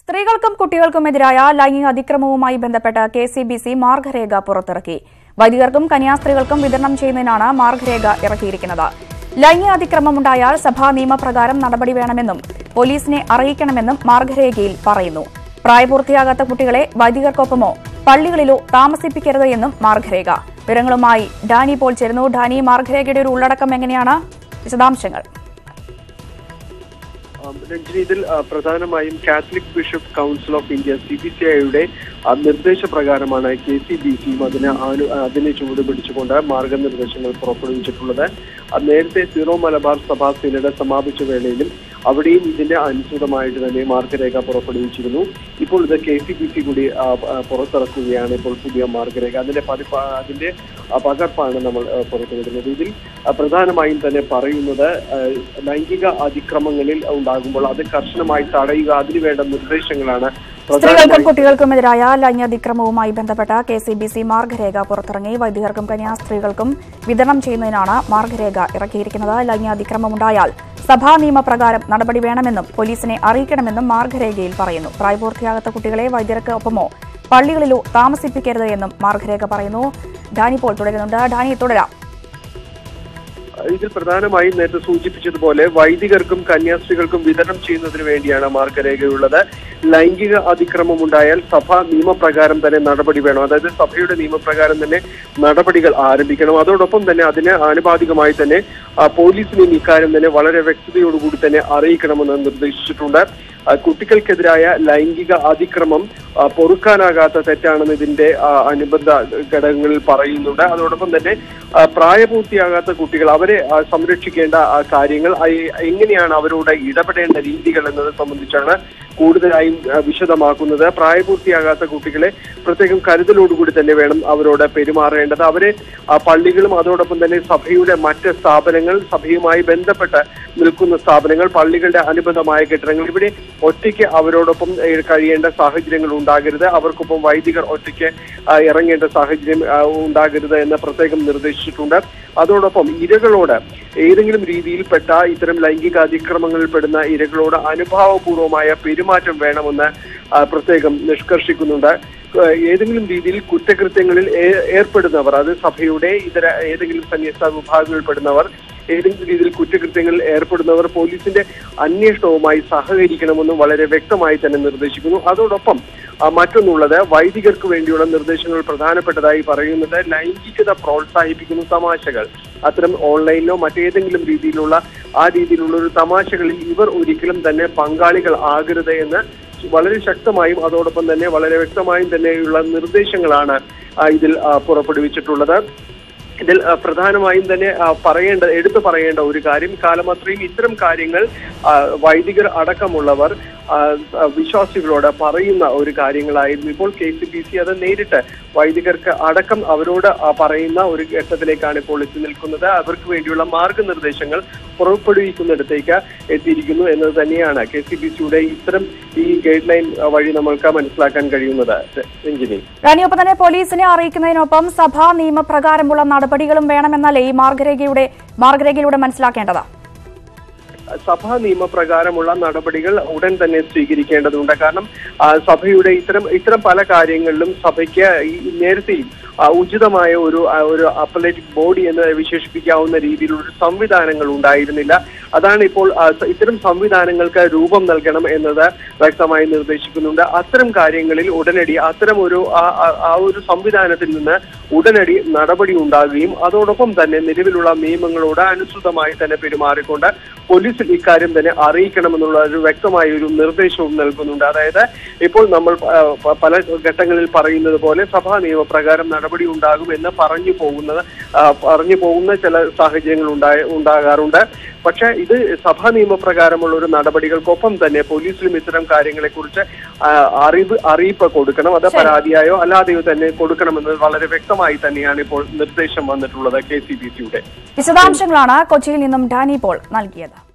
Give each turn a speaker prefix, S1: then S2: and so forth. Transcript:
S1: സ്ത്രീകൾക്കും കുട്ടികൾക്കുമെതിരായ ലൈംഗിക അതിക്രമവുമായി ബന്ധപ്പെട്ട് കെ സി ബി സി മാർഗരേഖ പുറത്തിറക്കി വൈദികർക്കും കന്യാസ്ത്രീകൾക്കും വിതരണം ചെയ്യുന്നതിനാണ് മാർഗരേഖ ഇറക്കിയിരിക്കുന്നത് ലൈംഗിക അതിക്രമമുണ്ടായാൽ സഭാ നിയമപ്രകാരം നടപടി വേണമെന്നും പോലീസിനെ അറിയിക്കണമെന്നും മാർഗരേഖയിൽ പറയുന്നു പ്രായപൂർത്തിയാകാത്ത കുട്ടികളെ വൈദികർക്കൊപ്പമോ പള്ളികളിലോ താമസിപ്പിക്കരുത് എന്നും മാർഗരേഖ വിവരങ്ങളുമായി ഡാനി പോൾ ചേരുന്നു ഡാനി മാർഗരേഖയുടെ ഒരു ഉള്ളടക്കം എങ്ങനെയാണ് വിശദാംശങ്ങൾ
S2: ആം, രഞ്ജിനി ഇതിൽ ആ, പ്രധാനമായും Catholic bishop council of India C B C ഐയുടെ നിർദ്ദേശപ്രകാരമാണ് കെ സി ബി സിയും അതിന് ആനു- അതിനെ ചുവട് പിടിച്ചുകൊണ്ട് മാർഗനിർദ്ദേശങ്ങൾ പുറപ്പെടുവിച്ചിട്ടുള്ളത് ആ, നേരത്തെ സീറോ മലബാർ സഭാ സിനഡ് സമാപിച്ച വേളയിലും അവിടെയും ഇതിന്റെ അനുസൃതമായിട്ട് തന്നെ മാർഗരേഖ പുറപ്പെടുവിച്ചിരുന്നു ഇപ്പോൾ ഇത് കെ സി ബി സി കൂടി ആ, ആ, പുറത്തിറക്കുകയാണ് ഇപ്പോൾ പുതിയ മാർഗരേഖ അതിന്റെ പതിപ്പ് അതിന്റെ ആ, പകർപ്പാണ് നമ്മൾ ആ, പുറത്തുവിടുന്നത് ഇതിൽ ആ, പ്രധാനമായും തന്നെ പറയുന്നത് ആ, ലൈംഗിക അതിക്രമങ്ങളിൽ ഉണ്ടാകുമ്പോൾ അത് കർശനമായി തടയുക അതിനുവേണ്ട നിർദ്ദേശങ്ങളാണ്
S1: സ്ത്രീകൾക്കും
S2: പ്രധാനമായും
S1: കുട്ടികൾക്കുമെതിരായ ലൈംഗിക അതിക്രമവുമായി ബന്ധപ്പെട്ട കെ സി ബി സി മാർഗരേഖ പുറത്തിറങ്ങി വൈദികർക്കും കന്യാസ്ത്രീകൾക്കും വിതരണം ചെയ്യുന്നതിനാണ് മാർഗരേഖ ഇറക്കിയിരിക്കുന്നത് ലൈംഗിക അതിക്രമമുണ്ടായാൽ സഭാ നിയമപ്രകാരം നടപടി വേണമെന്നും പോലീസിനെ അറിയിക്കണമെന്നും മാർഗരേഖയിൽ പറയുന്നു പ്രായപൂർത്തിയാകാത്ത കുട്ടികളെ വൈദ്യർക്ക് ഒപ്പമോ പള്ളികളിലോ താമസിപ്പിക്കരുത് എന്നും മാർഗരേഖ പറയുന്നു ഡാനി പോൾ തുടരുന്നുണ്ട് ഡാനി തുടരാം
S2: ഇതിൽ പ്രധാനമായും നേരത്തെ സൂചിപ്പിച്ചതുപോലെ വൈദികർക്കും കന്യാസ്ത്രീകൾക്കും വിതരണം ചെയ്യുന്നതിന് വേണ്ടിയാണ് മാർഗരേഖയുള്ളത് ലൈംഗിക അതിക്രമം ഉണ്ടായാൽ സഭ നിയമപ്രകാരം തന്നെ നടപടി വേണം അതായത് സഭയുടെ നിയമപ്രകാരം തന്നെ നടപടികൾ ആരംഭിക്കണം അതോടൊപ്പം തന്നെ അതിന് ആനുപാതികമായി തന്നെ ആ, പോലീസിനെയും ഇക്കാര്യം തന്നെ വളരെ വ്യക്തതയോടുകൂടി തന്നെ അറിയിക്കണമെന്ന് നിർദ്ദേശിച്ചിട്ടുണ്ട് ആ, കുട്ടികൾക്കെതിരായ ലൈംഗിക അതിക്രമം ആ, പൊറുക്കാനാകാത്ത തെറ്റാണെന്ന് ഇതിന്റെ ആ, അനുബന്ധ ഘടകങ്ങളിൽ പറയുന്നുണ്ട് അതോടൊപ്പം തന്നെ ആ, പ്രായപൂർത്തിയാകാത്ത കുട്ടികൾ അവരെ ആ, സംരക്ഷിക്കേണ്ട ആ, കാര്യങ്ങൾ ആ, എങ്ങനെയാണ് അവരോട് ഇടപെടേണ്ട രീതികൾ എന്നത് സംബന്ധിച്ചാണ് കൂടുതലായും ആ, വിശദമാക്കുന്നത് പ്രായപൂർത്തിയാകാത്ത കുട്ടികളെ പ്രത്യേകം കരുതലോടുകൂടി തന്നെ വേണം അവരോട് പെരുമാറേണ്ടത് അവരെ ആ, പള്ളികളും അതോടൊപ്പം തന്നെ സഭയുടെ മറ്റ് സ്ഥാപനങ്ങൾ സഭയുമായി ബന്ധപ്പെട്ട് നിൽക്കുന്ന സ്ഥാപനങ്ങൾ പള്ളികളുടെ അനുബന്ധമായ കെട്ടിടങ്ങൾ ഇവിടെ ഒറ്റയ്ക്ക് അവരോടൊപ്പം ഏ, കഴിയേണ്ട സാഹചര്യങ്ങൾ ഉണ്ടാകരുത് അവർക്കൊപ്പം വൈദികർ ഒറ്റയ്ക്ക് ആ, ഇറങ്ങേണ്ട സാഹചര്യം ആ, ഉണ്ടാകരുത് എന്ന് പ്രത്യേകം നിർദ്ദേശിച്ചിട്ടുണ്ട് അതോടൊപ്പം ഇരകളോട് ഏതെങ്കിലും രീതിയിൽപ്പെട്ട ഇത്തരം ലൈംഗിക അതിക്രമങ്ങളിൽ പെടുന്ന ഇരകളോട് അനുഭാവപൂർവമായ പെരുമാറ്റം വേണമെന്ന് ആ, പ്രത്യേകം നിഷ്കർഷിക്കുന്നുണ്ട് ഏഹ് ഏതെങ്കിലും രീതിയിൽ കുറ്റകൃത്യങ്ങളിൽ ഏ- ഏർപ്പെടുന്നവർ അത് സഭയുടെ ഇതര ഏതെങ്കിലും സന്യസ്ത വിഭാഗങ്ങളിൽപ്പെടുന്നവർ ഏതെങ്കിലും രീതിയിൽ കുറ്റകൃത്യങ്ങളിൽ ഏർപ്പെടുന്നവർ പോലീസിന്റെ അന്വേഷണവുമായി സഹകരിക്കണമെന്നും വളരെ വ്യക്തമായി തന്നെ നിർദ്ദേശിക്കുന്നു അതോടൊപ്പം ആ, മറ്റൊന്നുള്ളത് വൈദികർക്ക് വേണ്ടിയുള്ള നിർദ്ദേശങ്ങൾ പ്രധാനപ്പെട്ടതായി പറയുന്നത് ലൈംഗികത പ്രോത്സാഹിപ്പിക്കുന്ന തമാശകൾ അത്തരം ഓൺലൈനിലോ മറ്റേതെങ്കിലും രീതിയിലുള്ള ആ രീതിയിലുള്ള ഒരു തമാശകളിൽ ഇവർ ഒരിക്കലും തന്നെ പങ്കാളികൾ ആകരുത് എന്ന് വളരെ ശക്തമായും അതോടൊപ്പം തന്നെ വളരെ വ്യക്തമായും തന്നെയുള്ള നിർദ്ദേശങ്ങളാണ് ആ, ഇതിൽ ആ, പുറപ്പെടുവിച്ചിട്ടുള്ളത് ഇതിൽ ആ, പ്രധാനമായും തന്നെ ആ, പറയേണ്ട എടുത്തു പറയേണ്ട ഒരു കാര്യം കാലമത്രയും ഇത്തരം കാര്യങ്ങൾ ആ, വൈദികർ അടക്കമുള്ളവർ ആ, ആ, വിശ്വാസികളോട് പറയുന്ന ഒരു കാര്യങ്ങളായിരുന്നു ഇപ്പോൾ കെ സി ബി സി അത് നേരിട്ട് വൈദികർക്ക് അടക്കം അവരോട് ആ, പറയുന്ന ഒരു ഘട്ടത്തിലേക്കാണ് ഇപ്പോൾ എത്തി നിൽക്കുന്നത് അവർക്ക് വേണ്ടിയുള്ള മാർഗനിർദ്ദേശങ്ങൾ പുറപ്പെടുവിക്കുന്നിടത്തേക്ക് എത്തിയിരിക്കുന്നു എന്നത് തന്നെയാണ് കെ സി ബി സിയുടെ ഇത്തരം ഈ ഗൈഡ് ലൈൻ വഴി നമ്മൾക്ക് മനസ്സിലാക്കാൻ കഴിയുന്നത് രഞ്ജിനി
S1: ഡാനി ഒപ്പം തന്നെ പോലീസിനെ അറിയിക്കുന്നതിനൊപ്പം സഭാ നിയമപ്രകാരമുള്ള നടപടികളും വേണമെന്നല്ലേ ഈ മാർഗരേഖയുടെ മാർഗരേഖയിലൂടെ മനസ്സിലാക്കേണ്ടത്
S2: സഭാ നിയമപ്രകാരമുള്ള നടപടികൾ ഉടൻ തന്നെ സ്വീകരിക്കേണ്ടതുണ്ട് കാരണം ആ, സഭയുടെ ഇത്തരം ഇത്തരം പല കാര്യങ്ങളിലും സഭയ്ക്ക് ഈ നേരത്തെയും ആ, ഉചിതമായ ഒരു ആ, ഒരു അപ്പലേറ്റിക് ബോഡി എന്ന് വിശേഷിപ്പിക്കാവുന്ന രീതിയിലുള്ള ഒരു സംവിധാനങ്ങൾ ഉണ്ടായിരുന്നില്ല അതാണ് ഇപ്പോൾ ആ, സ- ഇത്തരം സംവിധാനങ്ങൾക്ക് രൂപം നൽകണം എന്നത് വ്യക്തമായി നിർദ്ദേശിക്കുന്നുണ്ട് അത്തരം കാര്യങ്ങളിൽ ഉടനടി അത്തരം ഒരു ആ- ആ- ആ ഒരു സംവിധാനത്തിൽ നിന്ന് ഉടനടി നടപടി ഉണ്ടാകുകയും അതോടൊപ്പം തന്നെ നിലവിലുള്ള നിയമങ്ങളോട് അനുസൃതമായി തന്നെ പെരുമാറിക്കൊണ്ട് പോലീസിൽ ഇക്കാര്യം തന്നെ അറിയിക്കണമെന്നുള്ള ഒരു വ്യക്തമായ ഒരു നിർദ്ദേശവും നൽകുന്നുണ്ട് അതായത് ഇപ്പോൾ നമ്മൾ ആ, പ- പല ഘട്ടങ്ങളിൽ പറയുന്നത് പോലെ സഭാ നിയമപ്രകാരം നടപടി ഉണ്ടാകും എന്ന് പറഞ്ഞു പോകുന്നത് ആ, പറഞ്ഞു പോകുന്ന ചില സാഹചര്യങ്ങൾ ഉണ്ടായ ഉണ്ടാകാറുണ്ട് പക്ഷെ ഇത് സഭാ നിയമപ്രകാരമുള്ള ഒരു നടപടികൾക്കൊപ്പം തന്നെ പോലീസിലും ഇത്തരം കാര്യങ്ങളെക്കുറിച്ച് ആ, അറിവ് അറിയിപ്പ് കൊടുക്കണം അത്
S1: ശരി.
S2: പരാതിയായോ അല്ലാതെയോ തന്നെ കൊടുക്കണമെന്നത് വളരെ വ്യക്തമായി തന്നെയാണ് ഇപ്പോൾ നിർദ്ദേശം വന്നിട്ടുള്ളത് കെ സി ബി സിയുടെ
S1: വിശദാംശങ്ങളാണ് കൊച്ചിയിൽ നിന്നും ഡാനി പോൾ നൽകിയത്